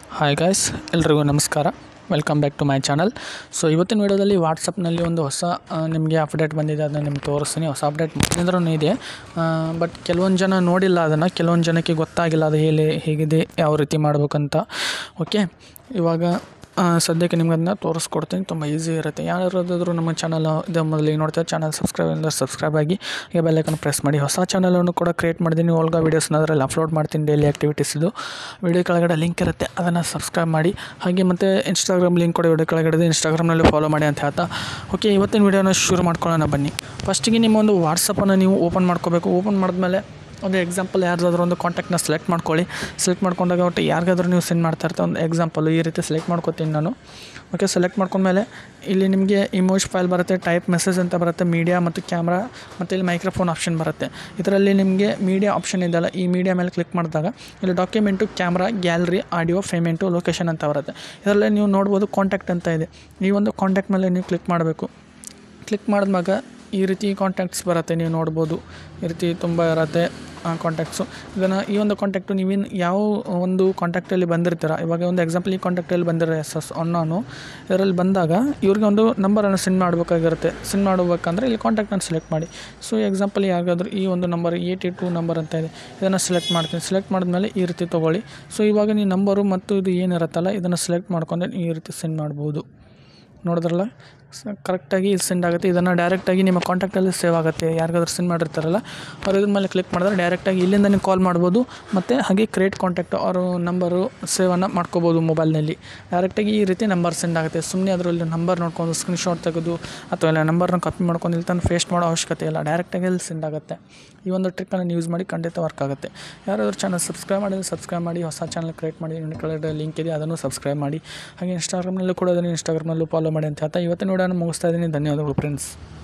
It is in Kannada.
ಹಾಯ್ ಗಾಯ್ಸ್ ಎಲ್ರಿಗೂ ನಮಸ್ಕಾರ welcome back to my channel so ಇವತ್ತಿನ ವೀಡಿಯೋದಲ್ಲಿ ವಾಟ್ಸಪ್ನಲ್ಲಿ ಒಂದು ಹೊಸ ಆ, ನಿಮಗೆ ಅಪ್ಡೇಟ್ ಬಂದಿದೆ ಅದನ್ನು ನಿಮ್ಗೆ ತೋರಿಸ್ತೀನಿ ಹೊಸ ಅಪ್ಡೇಟ್ ಮೊದಲಿಂದ್ರೂ ಇದೆ ಬಟ್ ಕೆಲವೊಂದು ಜನ ನೋಡಿಲ್ಲ ಅದನ್ನು ಕೆಲವೊಂದು ಜನಕ್ಕೆ ಗೊತ್ತಾಗಿಲ್ಲ ಅದು ಹೇಗೆ ಹೇಗಿದೆ ಯಾವ ರೀತಿ ಮಾಡ್ಬೇಕಂತ ಓಕೆ ಇವಾಗ ಆ, ಸದ್ಯಕ್ಕೆ ನಿಮ್ಗೆ ಅದನ್ನ ತೋರಿಸ್ಕೊಡ್ತೀನಿ ತುಂಬ ಈಸಿ ಇರುತ್ತೆ ಯಾರಾದರೂ ನಮ್ಮ ಚಾನಲ್ ಇದು ಮೊದಲಿಗೆ ನೋಡ್ತಾರೆ ಚಾನಲ್ ಸಬ್ಸ್ಕ್ರೈಬ್ ಅಂದರೆ ಸಬ್ಸ್ಕ್ರೈಬ್ ಆಗಿ ಹಾಗೆ ಬೆಲ್ಲೈಕನ್ ಪ್ರೆಸ್ ಮಾಡಿ ಹೊಸ ಚಾನಲನ್ನು ಕೂಡ ಕ್ರಿಯೇಟ್ ಮಾಡಿದ್ದೀನಿ ಓಲ್ಗಾ ವೀಡಿಯೋಸ್ನ ಅದರಲ್ಲಿ ಅಪ್ಲೋಡ್ ಮಾಡ್ತೀನಿ ಡೈಲಿ ಆ್ಯಕ್ಟಿವಿಟೀಸ್ ಇದು ವಿಡಿಯೋ ಕೆಳಗಡೆ ಲಿಂಕ್ ಇರುತ್ತೆ ಅದನ್ನು ಸಬ್ಸ್ಕ್ರೈಬ್ ಮಾಡಿ ಹಾಗೆ ಮತ್ತು ಇನ್ಸ್ಟಾಗ್ರಾಮ್ ಲಿಂಕ್ ಕೂಡ ವಿಡಿಯೋ ಕೆಳಗಡೆ ಇದೆ ಇನ್ಸ್ಟಾಗ್ರಾಮ್ನಲ್ಲಿ ಫಾಲೋ ಮಾಡಿ ಅಂತ ಹೇಳ್ತಾ ಓಕೆ ಇವತ್ತಿನ ವೀಡಿಯೋನ ಶುರು ಮಾಡ್ಕೊಳ್ಳೋಣ ಬನ್ನಿ ಫಸ್ಟಿಗೆ ನಿಮ್ಮ ಒಂದು ವಾಟ್ಸಪ್ಪನ್ನು ನೀವು ಓಪನ್ ಮಾಡ್ಕೋಬೇಕು ಓಪನ್ ಮಾಡಿದ್ಮೇಲೆ ಒಂದು ಎಕ್ಸಾಂಪಲ್ ಯಾರ್ದಾದ್ರೂ ಒಂದು ಕಾಂಟ್ಯಾಕ್ಟ್ನ ಸೆಲೆಕ್ಟ್ ಮಾಡ್ಕೊಳ್ಳಿ ಸೆಲೆಕ್ಟ್ ಮಾಡ್ಕೊಂಡಾಗ ಒಟ್ಟು ಯಾರಿಗಾದ್ರೂ ನೀವು ಸೆಂಡ್ ಮಾಡ್ತಾ ಇರ್ತಾ ಒಂದು ಎಕ್ಸಾಂಪಲ್ ಈ ರೀತಿ ಸೆಲೆಕ್ಟ್ ಮಾಡ್ಕೋತೀನಿ ನಾನು ಓಕೆ ಸೆಲೆಕ್ಟ್ ಮಾಡ್ಕೊಂಡ್ಮೇಲೆ ಇಲ್ಲಿ ನಿಮಗೆ ಇಮೋಜ್ ಫೈಲ್ ಬರುತ್ತೆ ಟೈಪ್ ಮೆಸೇಜ್ ಅಂತ ಬರುತ್ತೆ ಮೀಡಿಯಾ ಮತ್ತು ಕ್ಯಾಮ್ರಾ ಮತ್ತು ಇಲ್ಲಿ ಮೈಕ್ರೋಫೋನ್ ಆಪ್ಷನ್ ಬರುತ್ತೆ ಇದರಲ್ಲಿ ನಿಮಗೆ ಮೀಡಿಯಾ ಆಪ್ಷನ್ ಇದೆಯಲ್ಲ ಈ ಮೀಡಿಯಾ ಮೇಲೆ ಕ್ಲಿಕ್ ಮಾಡಿದಾಗ ಇಲ್ಲಿ document camera gallery audio payment location ಅಂತ ಬರುತ್ತೆ ಇದರಲ್ಲಿ ನೀವು ನೋಡ್ಬೋದು ಕಾಂಟ್ಯಾಕ್ಟ್ ಅಂತ ಇದೆ ಈ ಒಂದು ಕಾಂಟ್ಯಾಕ್ಟ್ ಮೇಲೆ ನೀವು ಕ್ಲಿಕ್ ಮಾಡಬೇಕು ಕ್ಲಿಕ್ ಮಾಡಿದ್ಮ್ಯಾಗ ಈ ರೀತಿ ಕಾಂಟ್ಯಾಕ್ಟ್ಸ್ ಬರುತ್ತೆ ನೀವು ನೋಡ್ಬೋದು ಈ ರೀತಿ ತುಂಬ ಇರತ್ತೆ ಕಾಂಟ್ಯಾಕ್ಟ್ಸು ಇದನ್ನು ಈ ಒಂದು ಕಾಂಟ್ಯಾಕ್ಟು ನೀವೇನು ಯಾವ ಒಂದು ಕಾಂಟ್ಯಾಕ್ಟಲ್ಲಿ ಬಂದಿರ್ತೀರ ಇವಾಗ ಒಂದು ಎಕ್ಸಾಂಪಲ್ ಈ ಕಾಂಟ್ಯಾಕ್ಟಲ್ಲಿ ಬಂದಿರೋ ಎಸ್ ಎಸ್ ಅಣ್ಣನು ಇದರಲ್ಲಿ ಬಂದಾಗ ಇವ್ರಿಗೆ ಒಂದು ನಂಬರನ್ನು ಸೆಂಡ್ ಮಾಡಬೇಕಾಗಿರುತ್ತೆ ಸೆಂಡ್ ಮಾಡಬೇಕಂದ್ರೆ ಇಲ್ಲಿ ಕಾಂಟ್ಯಾಕ್ಟನ್ನು ಸೆಲೆಕ್ಟ್ ಮಾಡಿ ಸೊ ಎಕ್ಸಾಂಪಲ್ ಯಾರಿಗಾದ್ರೂ ಈ ಒಂದು ನಂಬರ್ ಏಯ್ಟಿ ಟು ನಂಬರ್ ಅಂತ ಇದೆ ಇದನ್ನು ಸೆಲೆಕ್ಟ್ ಮಾಡ್ತೀನಿ ಸೆಲೆಕ್ಟ್ ಮಾಡಿದ್ಮೇಲೆ ಈ ರೀತಿ ತೊಗೊಳ್ಳಿ ಸೊ ಇವಾಗ ನೀವು ನಂಬರು ಮತ್ತು ಇದು ಏನಿರುತ್ತಲ್ಲ ಇದನ್ನು ಸೆಲೆಕ್ಟ್ ಮಾಡ್ಕೊಂಡೆ ಈ ರೀತಿ ಸೆಂಡ್ ಮಾಡ್ಬೋದು ನೋಡಿದ್ರಲ್ಲ ಕರೆಕ್ಟಾಗಿ ಸೆಂಡ್ ಆಗುತ್ತೆ ಇದನ್ನು ಡೈರೆಕ್ಟಾಗಿ ನಿಮ್ಮ ಕಾಂಟ್ಯಾಕ್ಟಲ್ಲಿ ಸೇವ್ ಆಗುತ್ತೆ ಯಾರಿಗಾದ್ರೂ ಸೆಂಡ್ ಮಾಡಿರ್ತಾರಲ್ಲ ಅವ್ರು ಇದ್ರ ಮೇಲೆ ಕ್ಲಿಕ್ ಮಾಡಿದ್ರೆ ಡೈರೆಕ್ಟಾಗಿ ಇಲ್ಲಿಂದ ನೀವು ಕಾಲ್ ಮಾಡ್ಬೋದು ಮತ್ತು ಹಾಗೆ ಕ್ರಿಯೇಟ್ ಕಾಂಟ್ಯಾಕ್ಟ್ ಅವರು ನಂಬರು ಸೇವನ್ನು ಮಾಡ್ಕೋಬೋದು ಮೊಬೈಲ್ನಲ್ಲಿ ಡೈರೆಕ್ಟಾಗಿ ಈ ರೀತಿ ನಂಬರ್ ಸೆಂಡ್ ಆಗುತ್ತೆ ಸುಮ್ಮನೆ ಅದರಲ್ಲಿ ನಂಬರ್ ನೋಡ್ಕೊಂಡು ಸ್ಕ್ರೀನ್ಶಾಟ್ ತೆಗೆದು ಅಥವಾ ಇಲ್ಲ ನಂಬರ್ನ ಕಾಪಿ ಮಾಡ್ಕೊಂಡು ಇಲ್ಲಿ ತಂದು ಫೇಸ್ಟ್ ಮಾಡೋ ಅವಶ್ಯಕತೆ ಇಲ್ಲ ಡೈರೆಕ್ಟಾಗಿ ಅಲ್ಲಿ ಸೆಂಡ್ ಆಗುತ್ತೆ ಈ ಒಂದು ಟ್ರಿಕ್ಕನ್ನು ಯೂಸ್ ಮಾಡಿ ಖಂಡಿತ ವರ್ಕ್ ಆಗುತ್ತೆ ಯಾರಾದರೂ ಚಾನಲ್ ಸಬ್ಸ್ಕ್ರೈಬ್ ಮಾಡಿದ್ರೆ ಸಬ್ಸ್ಕ್ರೈಬ್ ಮಾಡಿ ಹೊಸ ಚಾನಲ್ ಕ್ರಿಯೇಟ್ ಮಾಡಿ ನಿಮ್ಮ ಕೆಳಗಡೆ ಲಿಂಕ್ ಇದೆ ಅದನ್ನು ಸಬ್ಸ್ಕ್ರೈಬ್ ಮಾಡಿ ಹಾಗೆ ಇನ್ಸ್ಟಾಗ್ರಾಮ್ನಲ್ಲೂ ಕೂಡ ಅದನ್ನು ಇನ್ಸ್ಟಾಗ್ರಾಮ್ನಲ್ಲೂ ಫಾಲೋ ಮಾಡಿ ಅಂತ ಹೇಳ್ತಾ ಇವತ್ತಿನ ವಿಡಿಯೋನ ಮುಗಿಸ್ತಾ ಇದ್ದೀನಿ ಧನ್ಯವಾದಗಳು ಫ್ರೆಂಡ್ಸ್